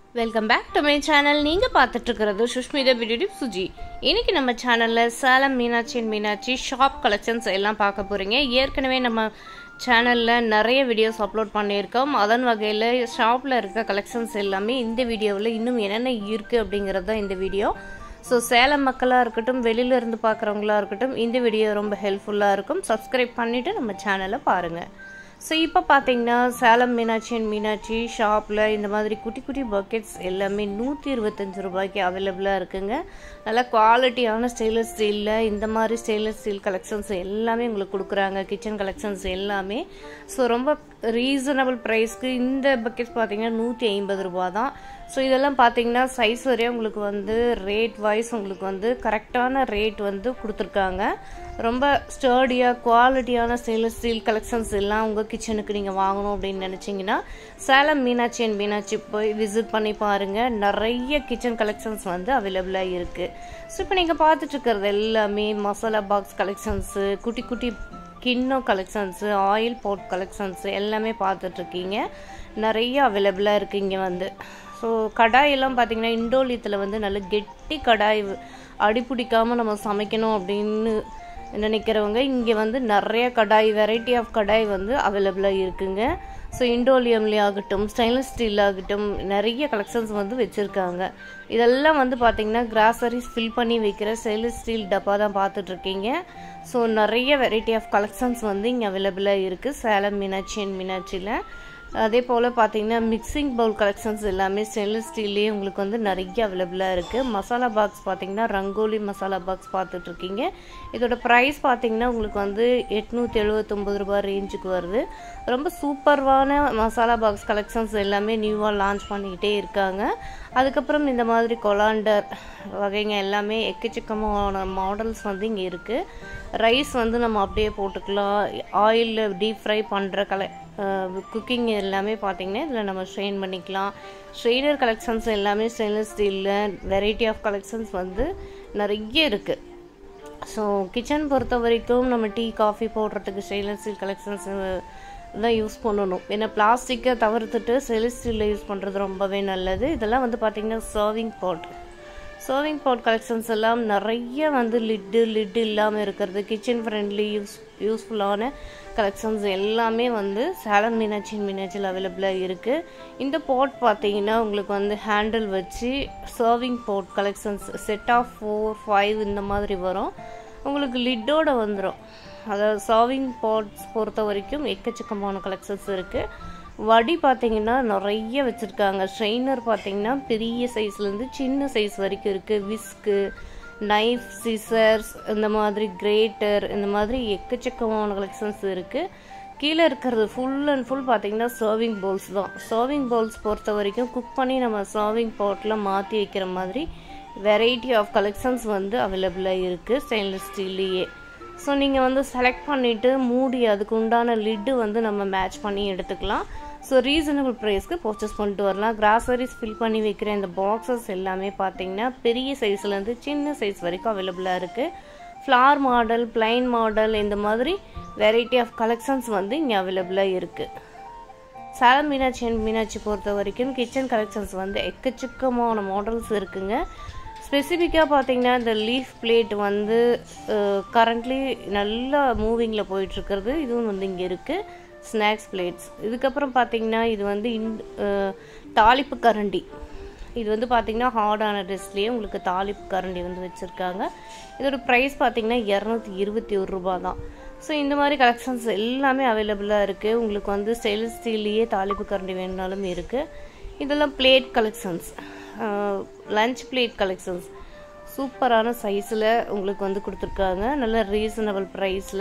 welcome back to my channel நீங்கள் பார்த்துட்டு இருக்கிறது சுஷ்மிதா பியூட்டி சுஜி இன்னைக்கு நம்ம சேனலில் Salem Meenakshi and Meenakshi shop collections எல்லாம் பார்க்க போகிறீங்க ஏற்கனவே நம்ம சேனலில் நிறைய வீடியோஸ் அப்லோட் பண்ணியிருக்கோம் அதன் வகையில் ஷாப்பில் இருக்க கலெக்ஷன்ஸ் எல்லாமே இந்த வீடியோவில் இன்னும் என்னென்ன இருக்குது அப்படிங்கிறது தான் இந்த வீடியோ ஸோ சேலம் மக்களாக இருக்கட்டும் வெளியில இருந்து பார்க்குறவங்களா இருக்கட்டும் இந்த வீடியோ ரொம்ப ஹெல்ப்ஃபுல்லாக இருக்கும் சப்ஸ்கிரைப் பண்ணிவிட்டு நம்ம சேனலை பாருங்கள் ஸோ இப்போ பார்த்தீங்கன்னா சேலம் மீனாட்சி அண்ட் மீனாட்சி ஷாப்பில் இந்த மாதிரி குட்டி குட்டி பக்கெட்ஸ் எல்லாமே நூற்றி இருபத்தஞ்சு ரூபாய்க்கு அவைலபிளாக இருக்குங்க நல்லா குவாலிட்டியான ஸ்டெயின்லெஸ் ஸ்டீலில் இந்த மாதிரி ஸ்டெயின்லெஸ் ஸ்டீல் கலெக்ஷன்ஸ் எல்லாமே உங்களுக்கு கொடுக்குறாங்க கிச்சன் கலெக்ஷன்ஸ் எல்லாமே ஸோ ரொம்ப ரீசனபிள் ப்ரைஸ்க்கு இந்த பக்கெட்ஸ் பார்த்தீங்கன்னா நூற்றி ஐம்பது ரூபா தான் ஸோ இதெல்லாம் பார்த்தீங்கன்னா சைஸ் வரையும் உங்களுக்கு வந்து ரேட் வைஸ் உங்களுக்கு வந்து கரெக்டான ரேட் வந்து கொடுத்துருக்காங்க ரொம்ப ஸ்டர்டியாக குவாலிட்டியான ஸ்டெயின்லெஸ் ஸ்டீல் கலெக்ஷன்ஸ் எல்லாம் உங்கள் கிச்சனுக்கு நீங்கள் வாங்கணும் அப்படின்னு நினச்சிங்கன்னா சேலம் மீனாட்சி அண்ட் மீனாட்சி போய் விசிட் பண்ணி பாருங்கள் நிறைய கிச்சன் கலெக்ஷன்ஸ் வந்து அவைலபிளாக இருக்குது ஸோ இப்போ நீங்கள் பார்த்துட்டு இருக்கிறது எல்லாமே மசாலா பாக்ஸ் கலெக்ஷன்ஸு குட்டி குட்டி கிண்ணம் கலெக்ஷன்ஸு ஆயில் போட் கலெக்ஷன்ஸு எல்லாமே பார்த்துட்ருக்கீங்க நிறைய அவைலபிளாக இருக்குது இங்கே வந்து ஸோ கடாயெல்லாம் பார்த்தீங்கன்னா இண்டோலியத்தில் வந்து நல்ல கெட்டி கடாய் அடி பிடிக்காமல் நம்ம சமைக்கணும் அப்படின்னு நினைக்கிறவங்க இங்கே வந்து நிறைய கடாய் வெரைட்டி ஆஃப் கடாய் வந்து அவைலபிளாக இருக்குங்க ஸோ இண்டோலியம்லேயே ஆகட்டும் ஸ்டெயின்லெஸ் ஸ்டீல் ஆகட்டும் நிறைய கலெக்ஷன்ஸ் வந்து வச்சுருக்காங்க இதெல்லாம் வந்து பார்த்தீங்கன்னா கிராசரிஸ் ஃபில் பண்ணி வைக்கிற ஸ்டெயின்லெஸ் ஸ்டீல் டப்பா தான் பார்த்துட்ருக்கீங்க ஸோ நிறைய வெரைட்டி ஆஃப் கலெக்ஷன்ஸ் வந்து இங்கே அவைலபிளாக இருக்குது சேலம் மீனாட்சி அண்ட் மீனாட்சியில் அதே போல் பார்த்தீங்கன்னா மிக்சிங் பவுல் கலெக்ஷன்ஸ் எல்லாமே ஸ்டெயின்லெஸ் ஸ்டீல்லேயே உங்களுக்கு வந்து நிறைய அவைலபிளாக இருக்குது மசாலா பாக்ஸ் பார்த்தீங்கன்னா ரங்கோலி மசாலா பாக்ஸ் பார்த்துட்ருக்கீங்க இதோட ப்ரைஸ் பார்த்தீங்கன்னா உங்களுக்கு வந்து எட்நூற்றி எழுபத்தொம்பது ரூபா ரேஞ்சுக்கு வருது ரொம்ப சூப்பர்வான மசாலா பாக்ஸ் கலெக்ஷன்ஸ் எல்லாமே நியூவாக லான்ச் பண்ணிக்கிட்டே இருக்காங்க அதுக்கப்புறம் இந்த மாதிரி கொலாண்டர் வகைங்க எல்லாமே எக்கச்சக்கமான மாடல்ஸ் வந்து இங்கே இருக்குது ரைஸ் வந்து நம்ம அப்படியே போட்டுக்கலாம் ஆயிலில் டீப் ஃப்ரை பண்ணுற கலை குக்கிங் எல்லாமே பார்த்திங்கன்னா இதில் நம்ம ஸ்ட்ரெயின் பண்ணிக்கலாம் ஸ்ட்ரெயினர் கலெக்ஷன்ஸ் எல்லாமே ஸ்டெயின்லெஸ் ஸ்டீலில் வெரைட்டி ஆஃப் கலெக்ஷன்ஸ் வந்து நிறைய இருக்குது ஸோ கிச்சன் பொறுத்த வரைக்கும் நம்ம டீ காஃபி போடுறதுக்கு ஸ்டெயின்லெஸ் ஸ்டீல் கலெக்ஷன்ஸ் தான் யூஸ் பண்ணணும் ஏன்னா பிளாஸ்டிக்கை தவிர்த்துட்டு ஸ்டெயின்லெஸ் ஸ்டீலில் யூஸ் பண்ணுறது ரொம்பவே நல்லது இதெல்லாம் வந்து பார்த்திங்கன்னா serving pot serving pot collections எல்லாம் நிறைய வந்து லிட்டு லிட்டு இல்லாமல் இருக்கிறது கிச்சன் ஃப்ரெண்ட்லி யூஸ் யூஸ்ஃபுல்லான கலெக்ஷன்ஸ் எல்லாமே வந்து சேலம் மீனாட்சி மீனாட்சியில் அவைலபிளாக இருக்குது இந்த பாட் பார்த்தீங்கன்னா உங்களுக்கு வந்து ஹேண்டில் வச்சு serving pot collections set of four five இந்த மாதிரி வரும் உங்களுக்கு லிட்டோட வந்துடும் அதாவது சர்விங் பாட்ஸ் பொறுத்த வரைக்கும் எக்கச்சக்கமான கலெக்ஷன்ஸ் இருக்குது வடி பார்த்தீங்கன்னா நிறைய வச்சுருக்காங்க ஸ்ட்ரெயினர் பார்த்தீங்கன்னா பெரிய சைஸ்லேருந்து சின்ன சைஸ் வரைக்கும் இருக்குது விஸ்க்கு நைஃப் சிசர்ஸ் இந்த மாதிரி கிரேட்டர் இந்த மாதிரி எக்கச்சக்கமான கலெக்ஷன்ஸ் இருக்குது கீழே இருக்கிறது ஃபுல் அண்ட் ஃபுல் பார்த்தீங்கன்னா சர்விங் பவுல்ஸ் தான் சர்விங் பவுல்ஸ் பொறுத்த வரைக்கும் குக் பண்ணி நம்ம சர்விங் பாட்டில் மாற்றி வைக்கிற மாதிரி வெரைட்டி ஆஃப் கலெக்ஷன்ஸ் வந்து அவைலபிளாக இருக்குது ஸ்டெயின்லெஸ் ஸ்டீல்லையே ஸோ நீங்கள் வந்து செலக்ட் பண்ணிவிட்டு மூடி அதுக்கு உண்டான லிட்டு வந்து நம்ம மேட்ச் பண்ணி எடுத்துக்கலாம் ஸோ ரீசனபிள் ப்ரைஸ்க்கு பர்ச்சேஸ் பண்ணிட்டு வரலாம் கிராசரிஸ் ஃபில் பண்ணி வைக்கிற இந்த பாக்ஸஸ் எல்லாமே பார்த்தீங்கன்னா பெரிய சைஸ்லேருந்து சின்ன சைஸ் வரைக்கும் அவைலபிளாக இருக்குது ஃப்ளார் மாடல் பிளைன் மாடல் இந்த மாதிரி வெரைட்டி ஆஃப் கலெக்ஷன்ஸ் வந்து இங்கே அவைலபிளாக இருக்குது சேலம் மீனாட்சி அண்ட் மீனாட்சி பொறுத்த வரைக்கும் கிச்சன் கலெக்ஷன்ஸ் வந்து எக்கச்சக்கமான மாடல்ஸ் இருக்குங்க ஸ்பெசிஃபிக்காக பார்த்தீங்கன்னா இந்த லீஃப் பிளேட் வந்து கரண்ட்லி நல்லா மூவிங்கில் போயிட்டுருக்கிறது இதுவும் வந்து இங்கே இருக்குது ஸ்நாக்ஸ் பிளேட்ஸ் இதுக்கப்புறம் பார்த்தீங்கன்னா இது வந்து இன் தாளிப்பு கரண்டி இது வந்து பார்த்திங்கன்னா ஹார்டான ட்ரெஸ்லேயே உங்களுக்கு தாளிப்பு கரண்டி வந்து வச்சுருக்காங்க இதோட ப்ரைஸ் பார்த்திங்கன்னா இரநூத்தி இருபத்தி ஒரு ரூபா தான் ஸோ இந்த மாதிரி கலெக்ஷன்ஸ் எல்லாமே அவைலபிளாக இருக்குது உங்களுக்கு வந்து ஸ்டெயின்லெஸ் ஸ்டீல்லையே தாளிப்பு கரண்டி வேணுனாலும் இருக்குது இதெல்லாம் plate collections lunch plate collections சூப்பரான சைஸில் உங்களுக்கு வந்து கொடுத்துருக்காங்க நல்ல ரீசனபிள் ப்ரைஸில்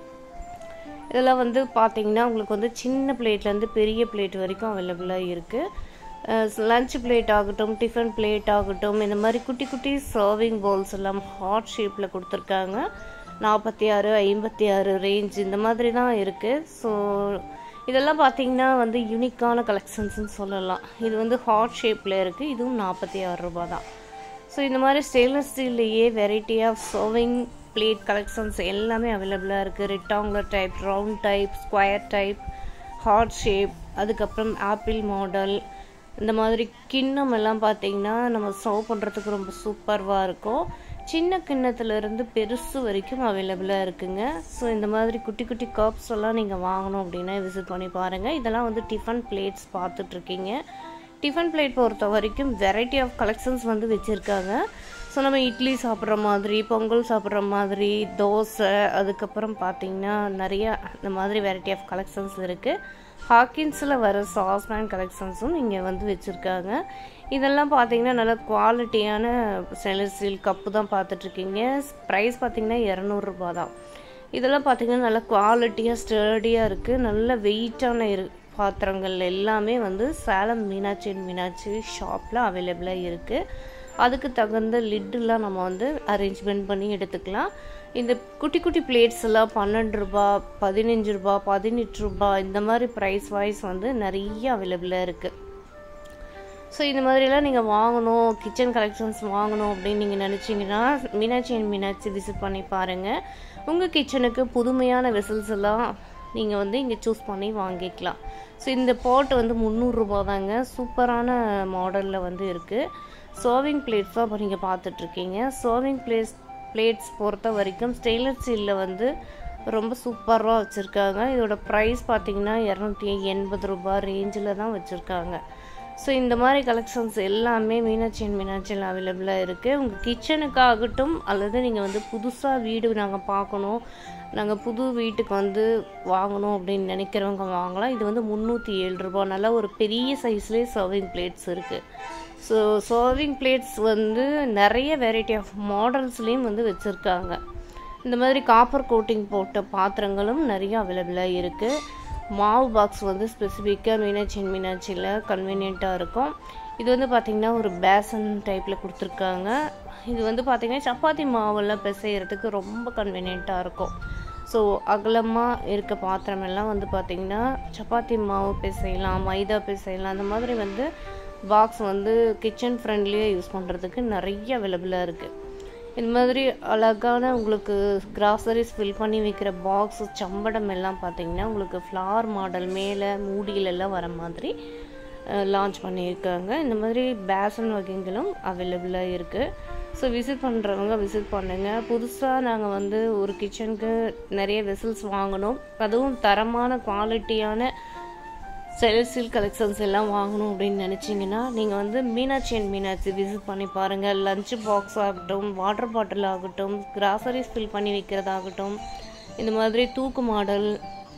இதெல்லாம் வந்து பார்த்தீங்கன்னா உங்களுக்கு வந்து சின்ன பிளேட்லேருந்து பெரிய பிளேட் வரைக்கும் அவைலபிளாக இருக்குது லஞ்ச் பிளேட் ஆகட்டும் டிஃபன் பிளேட் ஆகட்டும் இந்த மாதிரி குட்டி குட்டி சர்விங் பவுல்ஸ் எல்லாம் ஹாட் ஷேப்பில் கொடுத்துருக்காங்க நாற்பத்தி ஆறு ஐம்பத்தி ஆறு ரேஞ்ச் இந்த மாதிரி தான் இருக்குது ஸோ இதெல்லாம் பார்த்தீங்கன்னா வந்து யூனிக்கான கலெக்ஷன்ஸ்னு சொல்லலாம் இது வந்து ஹாட் ஷேப்பில் இருக்குது இதுவும் நாற்பத்தி ஆறு ரூபா தான் ஸோ இந்த மாதிரி ஸ்டெயின்லெஸ் ஸ்டீல்லையே variety of serving plate collections எல்லாமே அவைலபிளாக இருக்குது rectangular type round type square type heart shape அதுக்கப்புறம் ஆப்பிள் மாடல் இந்த மாதிரி கிண்ணம் எல்லாம் பார்த்தீங்கன்னா நம்ம சர்வ் பண்ணுறதுக்கு ரொம்ப சூப்பர்வாக இருக்கும் சின்ன கிண்ணத்துலேருந்து பெருசு வரைக்கும் அவைலபிளாக இருக்குங்க ஸோ இந்த மாதிரி குட்டி குட்டி கப்ஸ் எல்லாம் நீங்கள் வாங்கணும் அப்படின்னா விசிட் பண்ணி பாருங்கள் இதெல்லாம் வந்து டிஃபன் பிளேட்ஸ் பார்த்துட்ருக்கீங்க டிஃபன் பிளேட் பொறுத்த வரைக்கும் வெரைட்டி ஆஃப் கலெக்ஷன்ஸ் வந்து வச்சுருக்காங்க ஸோ நம்ம இட்லி சாப்பிட்ற மாதிரி பொங்கல் சாப்பிட்ற மாதிரி தோசை அதுக்கப்புறம் பார்த்திங்கன்னா நிறைய இந்த மாதிரி வெரைட்டி ஆஃப் கலெக்ஷன்ஸ் இருக்குது ஹாக்கின்ஸில் வர சாஸ்பேன் கலெக்ஷன்ஸும் இங்கே வந்து வச்சுருக்காங்க இதெல்லாம் பார்த்தீங்கன்னா நல்ல குவாலிட்டியான ஸ்டெயின்லெஸ் ஸ்டீல் கப்பு தான் பார்த்துட்ருக்கீங்க ப்ரைஸ் பார்த்தீங்கன்னா இரநூறுபா தான் இதெல்லாம் பார்த்தீங்கன்னா நல்ல குவாலிட்டியாக ஸ்டர்டியாக இருக்குது நல்ல வெயிட்டான இரு பாத்திரங்கள் எல்லாமே வந்து சேலம் மீனாட்சி அண்ட் மீனாட்சி ஷாப்பில் அவைலபிளாக இருக்குது அதுக்கு தகுந்த லிட்டுலாம் நம்ம வந்து அரேஞ்ச்மெண்ட் பண்ணி எடுத்துக்கலாம் இந்த குட்டி குட்டி பிளேட்ஸ் எல்லாம் பன்னெண்டு ரூபா பதினஞ்சு ரூபா பதினெட்டு ரூபா இந்த மாதிரி ப்ரைஸ் வைஸ் வந்து நிறைய அவைலபிளாக இருக்குது ஸோ இந்த மாதிரிலாம் நீங்கள் வாங்கணும் கிச்சன் கலெக்ஷன்ஸ் வாங்கணும் அப்படின்னு நீங்கள் நினச்சிங்கன்னா மீனாட்சி அண்ட் மீனாட்சி விசிட் பண்ணி பாருங்கள் உங்கள் கிச்சனுக்கு புதுமையான வெசல்ஸ் எல்லாம் நீங்கள் வந்து இங்கே சூஸ் பண்ணி வாங்கிக்கலாம் ஸோ இந்த பாட் வந்து முந்நூறுரூபா தாங்க சூப்பரான மாடலில் வந்து இருக்குது சர்விங் பிளேட்ஸ் தான் இப்போ நீங்கள் பார்த்துட்ருக்கீங்க சர்விங் பிளேட்ஸ் பிளேட்ஸ் பொறுத்த வரைக்கும் ஸ்டெயின்லெஸ் ஸ்டீலில் வந்து ரொம்ப சூப்பராக வச்சுருக்காங்க இதோட ப்ரைஸ் பார்த்தீங்கன்னா இரநூத்தி எண்பது ரூபாய் ரேஞ்சில் தான் வச்சுருக்காங்க ஸோ இந்த மாதிரி கலெக்ஷன்ஸ் எல்லாமே மீனாட்சி அண்ட் மீனாட்சியில் அவைலபிளாக இருக்குது உங்கள் கிச்சனுக்காகட்டும் அல்லது நீங்கள் வந்து புதுசாக வீடு நாங்கள் பார்க்கணும் நாங்கள் புது வீட்டுக்கு வந்து வாங்கணும் அப்படின்னு நினைக்கிறவங்க வாங்கலாம் இது வந்து முந்நூற்றி ஏழு ரூபா நல்லா ஒரு பெரிய சைஸ்லேயே சர்விங் பிளேட்ஸ் இருக்குது ஸோ சர்விங் பிளேட்ஸ் வந்து நிறைய வெரைட்டி ஆஃப் மாடல்ஸ்லேயும் வந்து வச்சுருக்காங்க இந்த மாதிரி காப்பர் கோட்டிங் போட்ட பாத்திரங்களும் நிறைய அவைலபிளாக இருக்குது மாவு பாக்ஸ் வந்து ஸ்பெசிஃபிக்காக மீனாட்சி மீனாட்சியில் கன்வீனியண்ட்டாக இருக்கும் இது வந்து பார்த்திங்கன்னா ஒரு பேசன் டைப்பில் கொடுத்துருக்காங்க இது வந்து பார்த்திங்கன்னா சப்பாத்தி மாவெல்லாம் பிசைகிறதுக்கு ரொம்ப கன்வீனியண்ட்டாக இருக்கும் ஸோ அகலமாக இருக்க பாத்திரம் எல்லாம் வந்து பார்த்திங்கன்னா சப்பாத்தி மாவு பிசையலாம் மைதா பிசையலாம் அந்த மாதிரி வந்து பாக்ஸ் வந்து கிச்சன் ஃப்ரெண்ட்லியாக யூஸ் பண்ணுறதுக்கு நிறைய அவைலபிளாக இருக்குது இந்த மாதிரி அழகான உங்களுக்கு கிராசரிஸ் ஃபில் பண்ணி வைக்கிற பாக்ஸ் சம்படம் எல்லாம் பார்த்தீங்கன்னா உங்களுக்கு ஃப்ளார் மாடல் மேலே மூடியிலெல்லாம் வர மாதிரி லான்ச் பண்ணியிருக்காங்க இந்த மாதிரி பேசன் வகைகளும் அவைலபிளாக இருக்குது ஸோ விசிட் பண்ணுறவங்க விசிட் பண்ணுங்கள் புதுசாக நாங்கள் வந்து ஒரு கிச்சனுக்கு நிறைய வெசல்ஸ் வாங்கணும் அதுவும் தரமான குவாலிட்டியான செல்சில் கலெக்ஷன்ஸ் எல்லாம் வாங்கணும் அப்படின்னு நினச்சிங்கன்னா நீங்கள் வந்து மீனாட்சி அண்ட் மீனாட்சி விசிட் பண்ணி பாருங்கள் லஞ்ச் பாக்ஸ் ஆகட்டும் வாட்டர் பாட்டில் ஆகட்டும் கிராசரிஸ் ஃபில் பண்ணி வைக்கிறதாகட்டும் இந்த மாதிரி தூக்கு மாடல்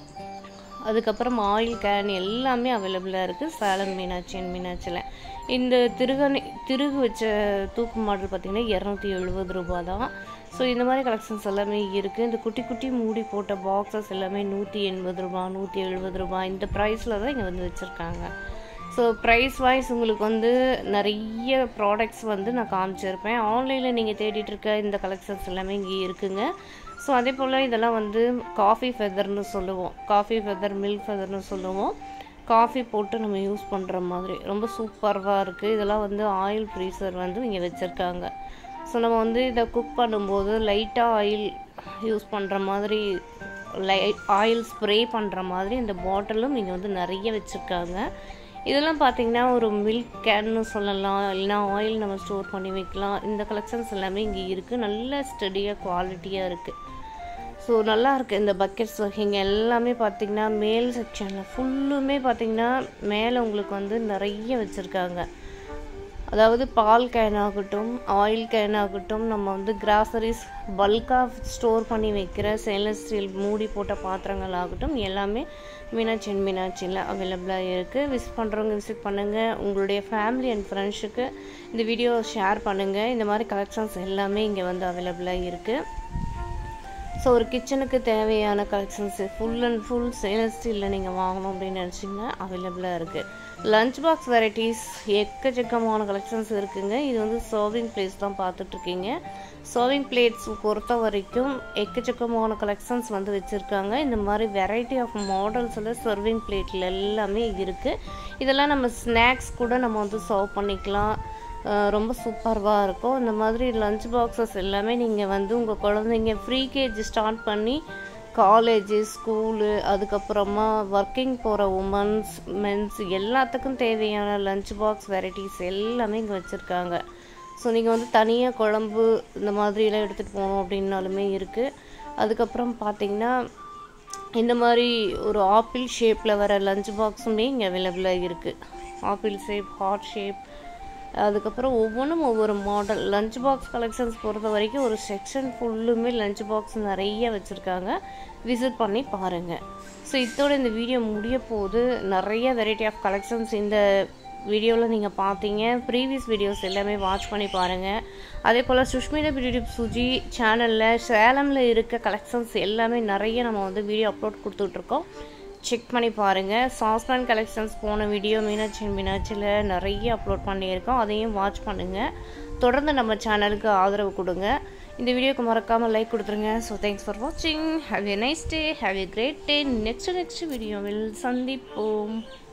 அதுக்கப்புறம் ஆயில் கேன் எல்லாமே அவைலபிளாக இருக்குது சேலம் மீனாட்சி அண்ட் மீனாட்சியில் இந்த திருகணி திருகு வச்ச தூக்கு மாடல் பார்த்திங்கன்னா இரநூத்தி எழுபது ரூபா தான் ஸோ இந்த மாதிரி கலெக்ஷன்ஸ் எல்லாமே இருக்குது இந்த குட்டி குட்டி மூடி போட்ட பாக்ஸஸ் எல்லாமே நூற்றி எண்பது ரூபா நூற்றி எழுபது ரூபா இந்த ப்ரைஸில் தான் இங்கே வந்து வச்சுருக்காங்க ஸோ ப்ரைஸ் வைஸ் உங்களுக்கு வந்து நிறைய ப்ராடக்ட்ஸ் வந்து நான் காமிச்சிருப்பேன் ஆன்லைனில் நீங்கள் தேடிட்டு இருக்க இந்த கலெக்ஷன்ஸ் எல்லாமே இங்கே இருக்குங்க ஸோ அதே போல் இதெல்லாம் வந்து காஃபி ஃபெதர்னு சொல்லுவோம் காஃபி ஃபெதர் மில்க் ஃபெதர்னு சொல்லுவோம் காஃபி போட்டு நம்ம யூஸ் பண்ணுற மாதிரி ரொம்ப சூப்பராக இருக்குது இதெல்லாம் வந்து ஆயில் ஃப்ரீசர் வந்து இங்கே வச்சுருக்காங்க ஸோ நம்ம வந்து இதை குக் பண்ணும்போது லைட்டாக ஆயில் யூஸ் பண்ணுற மாதிரி லைட் ஆயில் ஸ்ப்ரே பண்ணுற மாதிரி இந்த பாட்டிலும் இங்கே வந்து நிறைய வச்சுருக்காங்க இதெல்லாம் பார்த்தீங்கன்னா ஒரு மில்க் கேன்னு சொல்லலாம் இல்லைனா ஆயில் நம்ம ஸ்டோர் பண்ணி வைக்கலாம் இந்த கலெக்ஷன்ஸ் எல்லாமே இங்கே இருக்குது நல்ல ஸ்டடியாக குவாலிட்டியாக இருக்குது ஸோ நல்லா இருக்குது இந்த பக்கெட்ஸ் வகைங்க எல்லாமே பார்த்திங்கன்னா மேல் செக்ஷனில் ஃபுல்லுமே பார்த்திங்கன்னா மேலே உங்களுக்கு வந்து நிறைய வச்சுருக்காங்க அதாவது பால் கேன் ஆகட்டும் ஆயில் கேன் ஆகட்டும் நம்ம வந்து கிராசரிஸ் பல்காக ஸ்டோர் பண்ணி வைக்கிற ஸ்டெயின்லெஸ் ஸ்டீல் மூடி போட்ட பாத்திரங்கள் ஆகட்டும் எல்லாமே மீனாட்சி அண்ட் மீனாட்சியில் அவைலபிளாக இருக்குது விசிட் பண்ணுறவங்க விசிட் பண்ணுங்கள் உங்களுடைய ஃபேமிலி அண்ட் ஃப்ரெண்ட்ஸுக்கு இந்த வீடியோ ஷேர் பண்ணுங்கள் இந்த மாதிரி கலெக்ஷன்ஸ் எல்லாமே இங்கே வந்து அவைலபிளாக இருக்குது ஸோ ஒரு கிச்சனுக்கு தேவையான collections full and full stainless ஸ்டீலில் நீங்கள் வாங்கணும் அப்படின்னு நினச்சிங்கன்னா அவைலபிளாக இருக்குது லஞ்ச் பாக்ஸ் வெரைட்டிஸ் எக்கச்சக்கமான கலெக்ஷன்ஸ் இருக்குங்க இது வந்து சர்விங் பிளேட்ஸ் தான் பார்த்துட்ருக்கீங்க சர்விங் பிளேட்ஸ் பொறுத்த வரைக்கும் எக்கச்சக்கமான கலெக்ஷன்ஸ் வந்து வச்சுருக்காங்க இந்த மாதிரி வெரைட்டி ஆஃப் மாடல்ஸில் சர்விங் பிளேட்டில் எல்லாமே இருக்குது இதெல்லாம் நம்ம ஸ்நாக்ஸ் கூட நம்ம வந்து சர்வ் பண்ணிக்கலாம் ரொம்ப சூப்பர்வாக இருக்கும் இந்த மாதிரி லஞ்ச் பாக்ஸஸ் எல்லாமே நீங்கள் வந்து உங்கள் குழந்தைங்க ஃப்ரீ கேஜி ஸ்டார்ட் பண்ணி காலேஜு ஸ்கூலு அதுக்கப்புறமா ஒர்க்கிங் போகிற உமன்ஸ் மென்ஸ் எல்லாத்துக்கும் தேவையான லஞ்ச் பாக்ஸ் வெரைட்டிஸ் எல்லாமே இங்கே வச்சுருக்காங்க ஸோ நீங்கள் வந்து தனியாக குழம்பு இந்த மாதிரிலாம் எடுத்துகிட்டு போகணும் அப்படின்னாலுமே இருக்குது அதுக்கப்புறம் பார்த்தீங்கன்னா இந்த மாதிரி ஒரு ஆப்பிள் ஷேப்பில் வர லஞ்ச் பாக்ஸுமே இங்கே அவைலபிளாக இருக்குது ஆப்பிள் ஷேப் ஹார்ட் ஷேப் அதுக்கப்புறம் ஒவ்வொன்றும் ஒவ்வொரு மாடல் லஞ்ச் பாக்ஸ் கலெக்ஷன்ஸ் பொறுத்த வரைக்கும் ஒரு செக்ஷன் ஃபுல்லுமே லஞ்ச் பாக்ஸ் நிறைய வச்சுருக்காங்க விசிட் பண்ணி பாருங்கள் ஸோ இதோட இந்த வீடியோ முடிய போது நிறைய வெரைட்டி ஆஃப் கலெக்ஷன்ஸ் இந்த வீடியோவில் நீங்கள் பார்த்தீங்க ப்ரீவியஸ் வீடியோஸ் எல்லாமே வாட்ச் பண்ணி பாருங்கள் அதே போல் சுஷ்மிதா பியூட்டி சுஜி சேனலில் சேலமில் இருக்க கலெக்ஷன்ஸ் எல்லாமே நிறைய நம்ம வந்து வீடியோ அப்லோட் கொடுத்துட்ருக்கோம் செக் பண்ணி பாருங்கள் சாஸ்பேன் கலெக்ஷன்ஸ் போன வீடியோ மீனாட்சி மீனாட்சியில் நிறைய அப்லோட் பண்ணியிருக்கோம் அதையும் வாட்ச் பண்ணுங்கள் தொடர்ந்து நம்ம சேனலுக்கு ஆதரவு கொடுங்க இந்த வீடியோக்கு மறக்காமல் லைக் கொடுத்துருங்க ஸோ தேங்க்ஸ் ஃபார் வாட்சிங் have a nice day have a great day next next வீடியோவில் சந்திப்போம்